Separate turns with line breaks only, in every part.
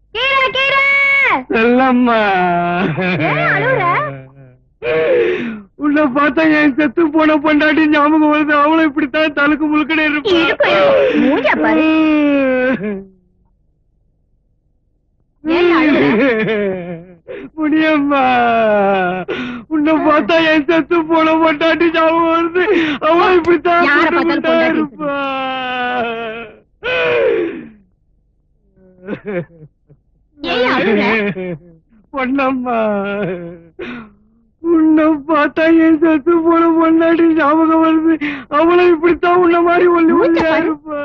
கீரை கீரை
செல்லம்மா
ஏன் அழுவுற?
உன்னை பார்த்தா என் செத்து போன பொண்டாட்டி ஞாபகம் வருது அவளும் இப்படித்தான் தலுக்கு முழுக்கடை
இருக்கும், இருக்கும். மூஞ்ச பாரு. ஏன் அழுவுற?
முடியம்மா உன்னை பார்த்தா என் செத்து போன பொண்டாட்டி ஞாபகம் வருது அவளும் இப்படித்தான்
யாரை
போட்டு
பார்த்தாலும்
விட்டா
பொண்டாட்டி
இருப்பா.
ஏன் அழுவுற?
பொன்னம்மா உன்னை பார்த்தா என் செத்து போன பொண்டாட்டி ஞாபகம் வருது அவளும் இப்படித்தான் உன்ன மாதிரி ஒல்லி
மூச்ச
ஒல்லியா
பாரு.
இருப்பா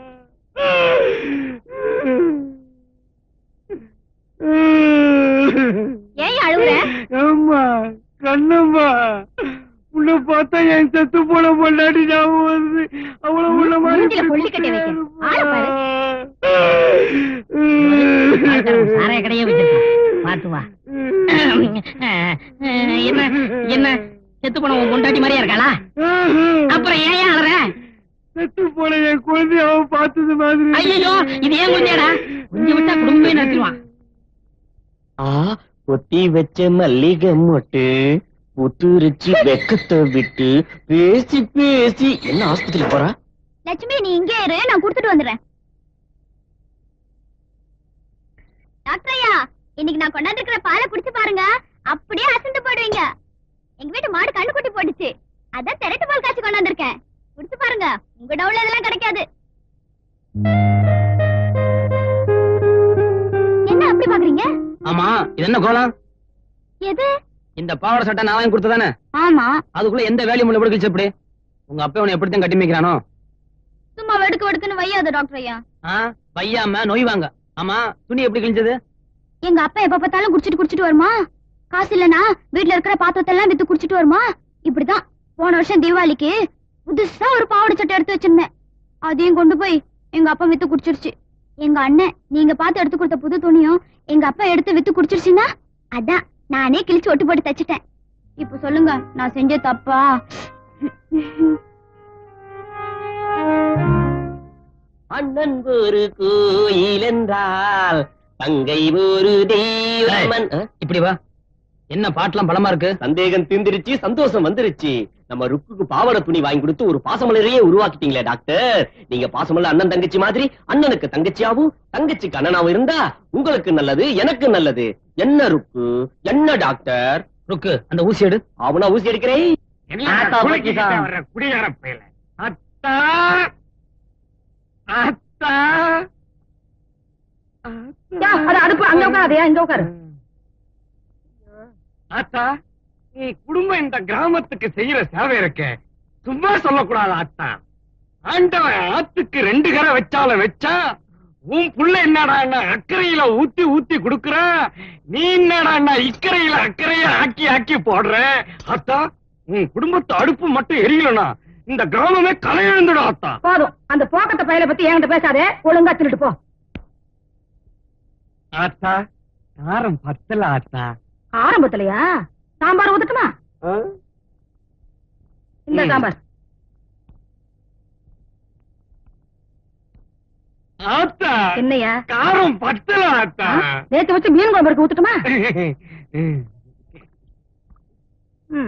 ஏன் அழுவுற?
அம்மா கண்ணம்மா உன்னை பார்த்தா என் செத்து போன பொண்டாட்டி ஞாபகம் வருது அவள உன்ன மாதிரி
மூஞ்சில
இப்படி
கொள்ளி கட்டி வைக்க.
இருப்பா.
ஆளை பாரு.
சாராய கடையே வச்சிருக்கான் பாத்து வா என்ன என்ன செத்து போன உன் பொண்டாட்டி மாதிரியா இருக்காளா அப்புறம் ஏன் ஏன் அழற
செத்து போன என் குழந்தைய அவன் பார்த்தது மாதிரி
ஐயோ இது ஏன் குழந்தையாடா கொஞ்சம் விட்டா குடும்பமே நடத்திடுவான்
ஆ கொத்தி வச்ச மல்லிகை மொட்டு புத்துரிச்சு வெக்கத்தை விட்டு பேசி பேசி என்ன ஆஸ்பத்திரி போறா
லட்சுமி நீ இங்கே இரு நான் கொடுத்துட்டு வந்துடுறேன் டாக்டர் ஐயா இன்னைக்கு நான் கொண்டாந்துருக்கிற பாலை குடிச்சு பாருங்க அப்படியே அசந்து போடுவீங்க எங்க வீட்டு மாடு கண்ணு குட்டி போட்டுச்சு அதான் திரட்டு பால் காய்ச்சி கொண்டாந்துருக்கேன் குடிச்சு பாருங்க உங்க டவுல இதெல்லாம் கிடைக்காது என்ன அப்படி பாக்குறீங்க
ஆமா இது என்ன கோலம்
எது
இந்த பாவாடை சட்டை நான் வாங்கி கொடுத்ததானே
ஆமா
அதுக்குள்ள எந்த வேலையும் உள்ள விடுக்கிச்சு எப்படி உங்க அப்பா உன்னை எப்படித்தான் கட்டி மேய்க்கிறானோ
சும்மா வெடுக்கு வெடுக்குன்னு வையாத டாக்டர் ஐயா
ஆ வையாம நோய் வாங்க ஆமா துணி எப்படி கிழிஞ்சது
எங்க அப்பா எப்ப பார்த்தாலும் குடிச்சிட்டு குடிச்சிட்டு வருமா காசு இல்லனா வீட்ல இருக்கிற பாத்திரத்தை எல்லாம் வித்து குடிச்சிட்டு வருமா இப்படிதான் போன வருஷம் தீபாவளிக்கு புதுசா ஒரு பாவாடை சட்டை எடுத்து வச்சிருந்தேன் அதையும் கொண்டு போய் எங்க அப்பா வித்து குடிச்சிருச்சு எங்க அண்ணன் நீங்க பார்த்து எடுத்து கொடுத்த புது துணியும் எங்க அப்பா எடுத்து வித்து குடிச்சிருச்சுன்னா அதான் நானே கிழிச்சு ஒட்டு போட்டு தச்சிட்டேன் இப்ப சொல்லுங்க நான் செஞ்ச தப்பா
அண்ணன் ஒரு கோயில் என்றால் தங்கை ஒரு தெய்வமன் ஆ?
இப்படி வா என்ன பாட்டுலாம் பலமா இருக்கு
சந்தேகம் தீர்ந்துருச்சு சந்தோஷம் வந்துருச்சு நம்ம ருக்குக்கு பாவாடை துணி வாங்கி கொடுத்து ஒரு பாசமலரையே உருவாக்கிட்டீங்களே டாக்டர் நீங்க பாசமல்ல அண்ணன் தங்கச்சி மாதிரி அண்ணனுக்கு தங்கச்சியாவும் தங்கச்சிக்கு அண்ணனாவும் இருந்தா உங்களுக்கு நல்லது எனக்கு நல்லது என்ன ருக்கு என்ன டாக்டர்
ருக்கு அந்த ஊசி எடு
அவனா ஊசி அடிக்கிறேன்
ஆத்தா பக்கிட்டா வர்ற குடிகார பயல அத்தா அத்தா
அது அடுப்பு அங்க உட்காரு இங்க உட்காரு
ஆத்தா நீ குடும்பம் இந்த கிராமத்துக்கு செய்யற சேவை இருக்க சும்மா சொல்லக்கூடாது ஆத்தா ஆண்டவன் ஆத்துக்கு ரெண்டு கரை வச்சால வச்சா உன் புள்ள என்னடா அக்கறையில ஊத்தி ஊத்தி குடுக்குற நீ என்னடா இக்கரையில அக்கறைய ஆக்கி ஆக்கி போடுற ஆத்தா உன் குடும்பத்து அடுப்பு மட்டும் எரியலனா இந்த கிராமமே கலையிழந்துடும் ஆத்தா
போதும் அந்த போக்கத்த பையல பத்தி என்கிட்ட பேசாதே ஒழுங்கா திருட்டு போ
ஆத்தா காரம் பத்தல ஆத்தா
ஆரம்பத்திலயா சாம்பார் ஊத்தட்டுமா இந்த
ம்.
சாம்பார்
ஆத்தா
என்னையா
காரம் பத்தல ஆத்தா
நேத்து வச்சு மீன் குழம்பு இருக்கு ஊத்தட்டுமா ம்.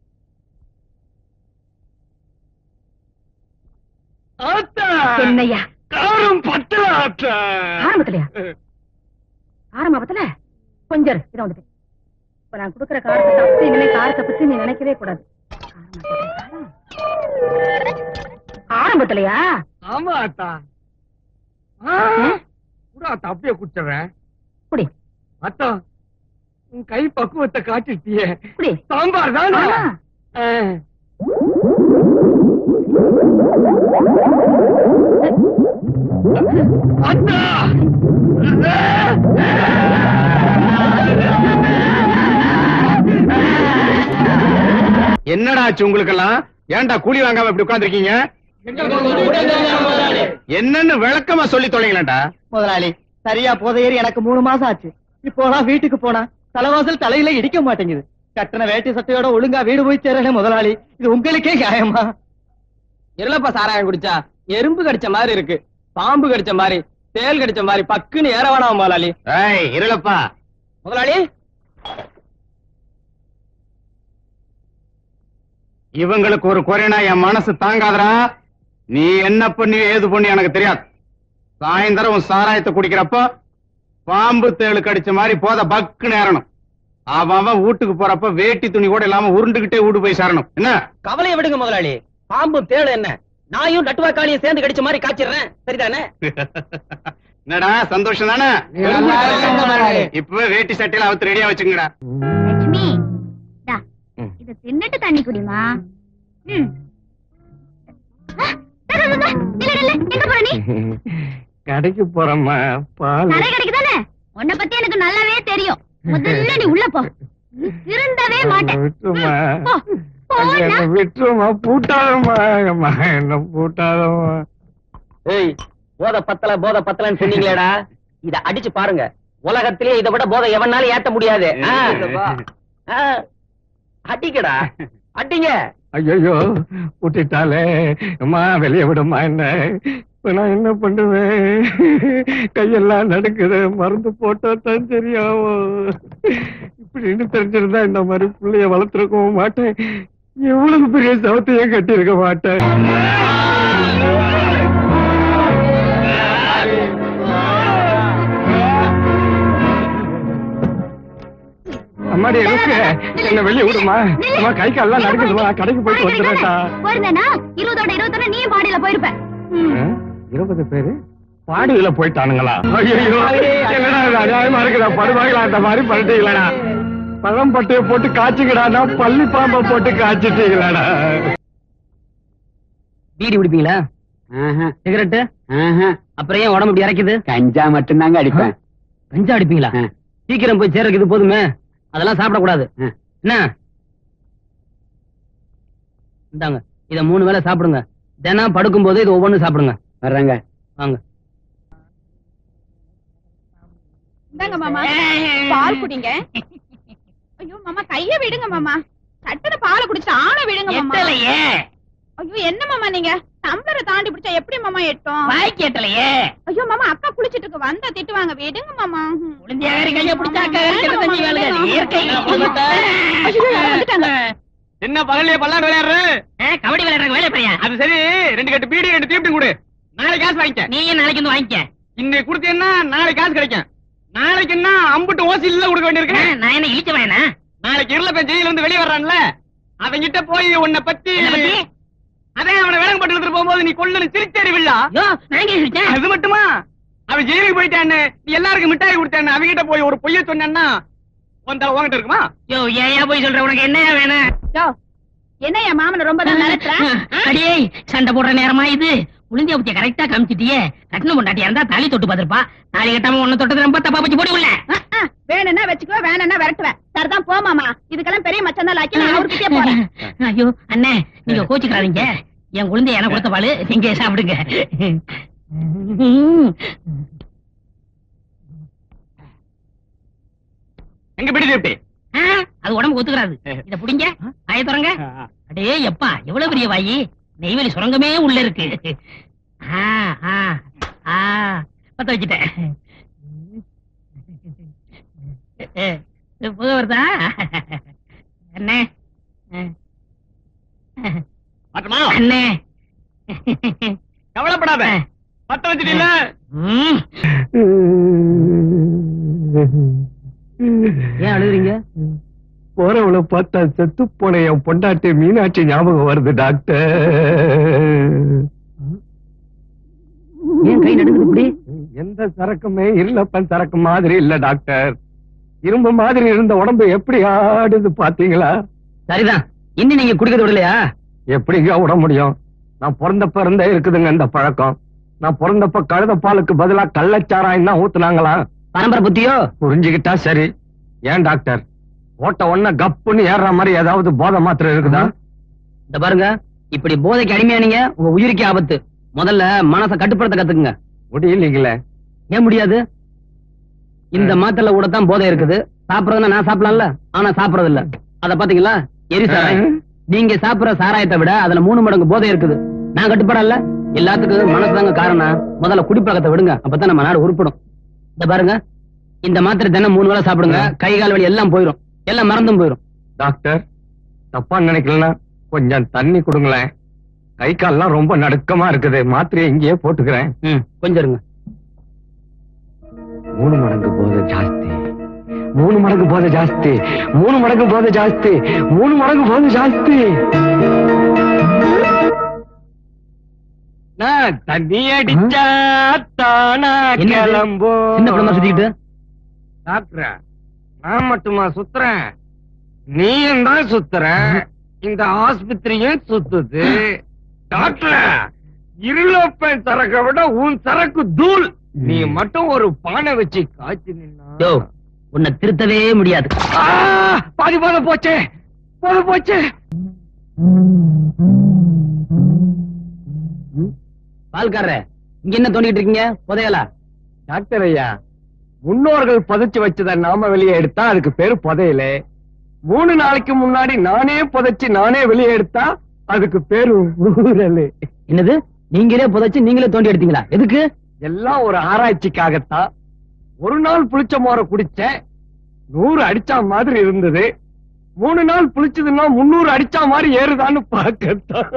ஆத்தா
என்னய்யா
காரம் பத்தல ஆத்தா
ஆரம்பத்திலயா ஆரம்பத்துல கொஞ்சம் இரு, இதை வந்துட்டு இப்ப நான் கொடுக்குற காரத்தை சாப்பிட்டு இனிமே காரத்தை பத்தி நீ நினைக்கவே கூடாது காரம், காரம். ஆரம்பத்திலயா
ஆமா ஆத்தா ஆ, கூட ஆத்தா அப்படியே குடிச்சவன்
குடி
அத்தா உன் கை பக்குவத்தை காட்டிட்டியே
குடி
சாம்பார் தானே
ஆமா.
ஆ. அத்தா என்னடா ஆச்சு உங்களுக்கெல்லாம் ஏன்டா கூலி வாங்காம இப்படி உட்கார்ந்திருக்கீங்க என்னன்னு விளக்கமா சொல்லி தொலைங்களேன்டா
முதலாளி சரியா போதையேறி எனக்கு மூணு மாசம் ஆச்சு இப்போலாம் வீட்டுக்கு போனா தலைவாசல் தலையில இடிக்க மாட்டேங்குது கட்டண வேட்டி சட்டையோட ஒழுங்கா வீடு போய் சேரல முதலாளி இது உங்களுக்கே நியாயமா
இருளப்பா சாராயம் குடிச்சா எறும்பு கடிச்ச மாதிரி இருக்கு பாம்பு கடிச்ச மாதிரி
தேல் கடிச்ச மாதிரி பக்குன்னு ஏற வேணாம் முதலாளி
ஏய் இருளப்பா
முதலாளி
இவங்களுக்கு ஒரு குறைனா என் மனசு தாங்காதடா நீ என்ன பண்ணி ஏது பண்ணி எனக்கு தெரியாது சாயந்தரம் உன் சாராயத்தை குடிக்கிறப்ப பாம்பு தேளு கடிச்ச மாதிரி போத பக்கு நேரணும் அவன் அவன் வீட்டுக்கு போறப்ப வேட்டி துணி கூட இல்லாம உருண்டுகிட்டே வீடு போய் சேரணும் என்ன
கவலையை விடுங்க முதலாளி பாம்பும் தேளு என்ன நாயும் நட்டுவாக்காளியும் சேர்ந்து கடிச்ச மாதிரி காய்ச்சிடுறேன் சரிதானே
என்னடா சந்தோஷம் தானே
நல்லா இருக்குங்க முதலாளி.
இப்பவே வேட்டி சட்டையில அவத்து ரெடியா வச்சுங்கடா
லட்சுமி டா, இத தின்னுட்டு தண்ணி குடிமா ம். ஆ, டா, டா, டா, டா, நில்லு, நில்லு. எங்க போற நீ
கடைக்கு போறம்மா பால்
கடை கடைக்கு தானே உன்னை பத்தி எனக்கு நல்லாவே தெரியும் முதல்ல நீ உள்ள போ நீ திருந்தவே மாட்டேன்
விட்டுருமா
ம், போ, போன்னா.
விட்டுருமா பூட்டாதம்மா அம்மா என்ன பூட்டாதம்மா
ஏய் போத பத்தல போத பத்தலன்னு சொன்னீங்களேடா இத அடிச்சு பாருங்க உலகத்திலே இதை விட போதை எவனாலும் ஏத்த முடியாது ஆ. ஆ. அடிக்கடா அடிங்க
ஐயோ விட்டுட்டாலே அம்மா வெளிய விடுமா என்ன இப்ப நான் என்ன பண்ணுவேன் கையெல்லாம் நடுக்குது மருந்து போட்டா தான் சரியாகும் இப்படின்னு தெரிஞ்சிருந்தா இந்த மாதிரி பிள்ளைய வளர்த்துருக்கவும் மாட்டேன் எவ்வளவு பெரிய சவத்தையும் கட்டியிருக்க மாட்டேன் அம்மாடி ருக்கு என்ன வெளிய விடுமா அம்மா கை கால்லாம் நடக்குதுமா நான் கடைக்கு போயிட்டு வந்துடுறேன்டா
போயிருந்தேனா இருபதோட இருபத்தொன்னு நீ பாடியில போயிருப்ப ம்.
ஆ? இருபது பேரு பாடியில போயிட்டானுங்களா ஐயோ என்னடா இது அநியாயமா இருக்குதா படுவாங்களா அந்த மாதிரி பண்ணிட்டீங்களாடா பழம் பட்டைய போட்டு காய்ச்சிக்கடானா பள்ளி பாம்பை போட்டு காய்ச்சிட்டீங்களாடா
பீடி குடிப்பீங்களா சிகரெட்டு அப்புறம் ஏன் உடம்பு இப்படி இறக்குது
கஞ்சா மட்டும்தாங்க அடிப்பேன்
கஞ்சா அடிப்பீங்களா
ஆ.
சீக்கிரம் போய் சேர்றதுக்கு இது போதுமே அதெல்லாம் சாப்பிடக்கூடாது
ஆ.
என்ன இந்தாங்க இத மூணு வேளை சாப்பிடுங்க தினம் படுக்கும் போது இது ஒவ்வொன்னு சாப்பிடுங்க
வர்றேங்க
வாங்க
இந்தாங்க மாமா பால் குடிங்க ஐயோ மாமா கைய விடுங்க மாமா சட்டன பாலை குடிச்சு ஆள விடுங்க மாமா
எட்டலையே
ஐயோ என்ன மாமா நீங்க டம்ளரை தாண்டி பிடிச்சா எப்படி மாமா எட்டும்
வாய்க்கு எட்டலையே
ஐயோ மாமா அக்கா குளிச்சிட்டு இருக்கு வந்தா திட்டுவாங்க விடுங்க மாமா
உளுந்தியாரி கைய பிடிச்சா அக்கா கறிக்கிற தண்ணி வேலையாது. இயற்கை
ஐயோ, யாரோ வந்துட்டாங்க.
என்ன பகல்லையே பல்லாண்டு விளையாடுற
ஆ, கபடி விளையாடுற வேலை பையா
அது சரி ரெண்டு கட்டு பீடி ரெண்டு தீப்டி கொடு நாளைக்கு காசு வாங்கிக்க
நீயும் நாளைக்கு வந்து வாங்கிக்க
இன்னைக்கு கொடுத்தீங்கன்னா நாளைக்கு காசு கிடைக்கும் நாளைக்கு என்ன அம்புட்டு ஓசி இல்ல கொடுக்க
ஆ,
வேண்டியிருக்கு
நான் என்ன இழிச்ச வேணா
நாளைக்கு இருளப்பன் ஜெயில இருந்து வெளியே வர்றான்ல அவங்கிட்ட போய் உன்னை பத்தி
என்ன பத்தி
அதே அவனை வேலைக்கு பட்டு எடுத்துட்டு போகும்போது நீ கொள்ளு சிரிச்சறிவில்லா
யோ நான் கேட்டேன்
அது மட்டுமா அவன் ஜெயிலுக்கு போயிட்டான்னு நீ எல்லாருக்கும் மிட்டாய் கொடுத்தான்னு அவங்கிட்ட போய் ஒரு பொய்ய சொன்னா உன் தலை உங்ககிட்ட இருக்குமா
யோ ஏன் போய் சொல்ற உனக்கு என்ன வேணும்
யோ, என்ன என் மாமனை ரொம்ப தான் நினைக்கிற
அடியே சண்டை போடுற நேரமா இது உளுந்திய பத்திய கரெக்டா காமிச்சிட்டியே கட்டின பொண்டாட்டியா இருந்தா தாலி தொட்டு பாத்திருப்பா தாலி கட்டாம உன்ன தொட்டது ரொம்ப தப்பா போச்சு போடி உள்ள
வேணும்னா வச்சுக்கோ வேணும்னா விரட்டுவேன் சரிதான் போ மாமா இதுக்கெல்லாம் பெரிய மச்சம் தான் லாக்கி நான் அவர்கிட்டயே போறேன்
ஐயோ அண்ணே நீங்க கோச்சுக்கிறாதீங்க என் குழந்தை எனக்கு கொடுத்த பாலு நீங்க சாப்பிடுங்க
எங்க பிடி தீப்டி
ஆ, அது உடம்பு ஒத்துக்கிறாது இத புடிங்க ஆய தொடங்க அடே எப்பா எவ்வளவு பெரிய வாயி நெய்வேலி சுரங்கமே உள்ள இருக்கு ஆ, ஆ, ஆ, பத்த வச்சுட்டேன் புக வருதா அண்ணே
மாட்டமா
அண்ணே
கவலைப்படாத பத்த வச்சுட்டீல
ம், ஏன் அழுகுறீங்க
போறவளை பார்த்தா செத்து போன என் பொண்டாட்டி மீனாட்சி ஞாபகம் வருது டாக்டர்
ஏன் கை நடுங்குது இப்படி
எந்த சரக்குமே இல்லப்பன் சரக்கு மாதிரி இல்ல டாக்டர் இரும்பு மாதிரி இருந்த உடம்பு எப்படி ஆடுது பாத்தீங்களா
சரிதான் இன்னும் நீங்க குடிக்கிறது விடலையா
எப்படிங்க விட முடியும் நான் பிறந்தப்ப இருந்தே இருக்குதுங்க இந்த பழக்கம் நான் பிறந்தப்ப கழுத பாலுக்கு பதிலா கள்ளச்சாராயம் தான் ஊத்துனாங்களா
பரம்பரை புத்தியோ
புரிஞ்சுக்கிட்டா சரி ஏன் டாக்டர் ஓட்ட ஒன்ன கப்புன்னு ஏறுற மாதிரி ஏதாவது போதை மாத்திரை இருக்குதா
இந்த பாருங்க இப்படி போதைக்கு அடிமையானீங்க உங்க உயிருக்கு ஆபத்து முதல்ல மனசை கட்டுப்படுத்த கத்துக்குங்க
முடியலீங்களே
ஏன் முடியாது இந்த மாத்திரை கூட தான் போதை இருக்குது சாப்பிடறதுன்னா நான் சாப்பிடலாம்ல ஆனா சாப்பிடறது இல்ல அத பாத்தீங்களா எரி சாராயம் நீங்க சாப்பிடுற சாராயத்தை விட அதுல மூணு மடங்கு போதை இருக்குது நான் கட்டுப்படல
எல்லாத்துக்கும் மனசுதாங்க காரணம் முதல்ல குடிப்பழக்கத்தை விடுங்க அப்பதான் நம்ம நாடு உருப்படும் இந்த பாருங்க இந்த மாத்திரை தினம் மூணு வேளை சாப்பிடுங்க கை கால் வலி எல்லாம் போயிடும் எல்லாம் மறந்தும் போயிடும்
டாக்டர் தப்பா நினைக்கலன்னா கொஞ்சம் தண்ணி கொடுங்களேன் கை கால்லாம் ரொம்ப நடுக்கமா இருக்குது மாத்திரையை இங்கேயே போட்டுக்கிறேன்
ம் கொஞ்சம் இருங்க
மூணு மடங்கு போதை ஜாஸ்தி மூணு மடங்கு போதை ஜாஸ்தி மூணு மடங்கு போதை ஜாஸ்தி மூணு மடங்கு போதை ஜாஸ்தி நான் தண்ணி அடிச்சா தானா
என்னது?
கிளம்பும்
சின்ன பிள்ளை சுத்திக்கிட்டு
டாக்டர் நான் மட்டுமா சுத்துறேன் நீயும் தான் சுத்துற இந்த ஆஸ்பத்திரியும் சுத்துது டாக்டர் இருளப்பன் சரக்கை விட உன் சரக்கு தூள் நீ மட்டும் ஒரு பானை வச்சு காய்ச்சி
யோ
நின்னா
உன்னை திருத்தவே முடியாது
ஆ, பாதி போத போச்சே போத போச்சே
பால்காரரே இங்க என்ன தோண்டிட்டு இருக்கீங்க புதையலா
டாக்டர் ஐயா முன்னோர்கள் புதைச்சு வச்சத நாம வெளியே எடுத்தா அதுக்கு பேரு புதையல மூணு நாளைக்கு முன்னாடி நானே புதைச்சு நானே வெளியே எடுத்தா அதுக்கு பேரு ஊரல்
என்னது நீங்களே புதைச்சு நீங்களே தோண்டி எடுத்தீங்களா எதுக்கு
எல்லாம் ஒரு ஆராய்ச்சிக்காகத்தான் ஒரு நாள் புளிச்ச மோர குடிச்சேன் நூறு அடிச்சா மாதிரி இருந்தது மூணு நாள் புளிச்சதுன்னா முன்னூறு அடிச்சா மாதிரி ஏறுதான்னு பார்க்கத்தான்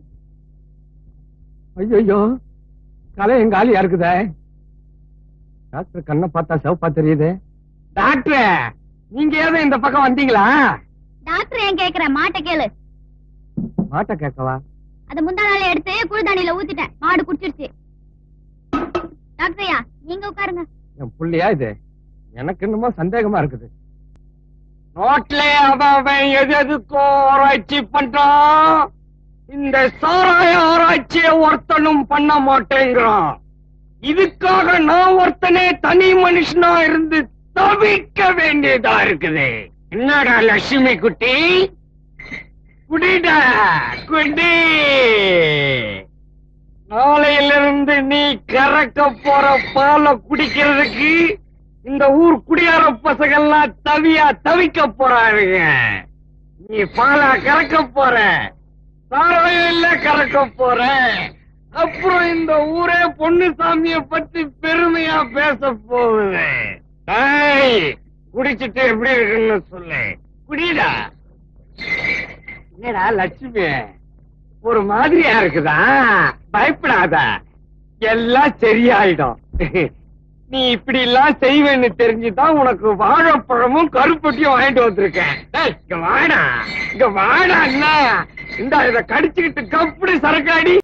ஐயோ கலை எங்க ஆளியா இருக்குதே டாக்டர் கண்ணை பார்த்தா சிவப்பா தெரியுது டாக்டர் நீங்க ஏதோ இந்த பக்கம் வந்தீங்களா
டாக்டர் ஏன் கேக்குற மாட்டை கேளு
மாட்ட கேட்கவா
அத முந்தா நாள் எடுத்து குளிதானியில ஊத்திட்டேன் மாடு குடிச்சிருச்சு டாக்டர்யா நீங்க உட்காருங்க
என் புள்ளையா இது எனக்கு என்னமோ சந்தேகமா இருக்குது நோட்ல அவன் அவன் எது எதுக்கோ ஆராய்ச்சி பண்றான் இந்த சாராய ஆராய்ச்சிய ஒருத்தனும் பண்ண மாட்டேங்கிறான் இதுக்காக நான் ஒருத்தனே தனி மனுஷனா இருந்து தவிக்க வேண்டியதா இருக்குது என்னடா லட்சுமி குட்டி குடிடா குடி நாளையிலிருந்து நீ கறக்க போற பாலை குடிக்கிறதுக்கு இந்த ஊர் குடியார பசங்கள்லாம் தவியா தவிக்க போறாருங்க நீ பாலா கறக்க போற சாராயில கறக்க போற அப்புறம் இந்த ஊரே பொன்னுசாமிய பத்தி பெருமையா பேச போகுது டேய், குடிச்சிட்டு எப்படி இருக்குன்னு சொல்லு குடிடா என்னடா லட்சுமி ஒரு மாதிரியா இருக்குதா பயப்படாத எல்லாம் சரியாயிடும் நீ இப்படி எல்லாம் செய்வேன்னு தெரிஞ்சுதான் உனக்கு வாழைப்பழமும் கருப்பட்டியும் வாங்கிட்டு வந்திருக்கேன் டேய், இங்க வாடா இங்க வாடா அண்ணா இந்த இத கடிச்சுக்கிட்டு கப்படி சரக்காடி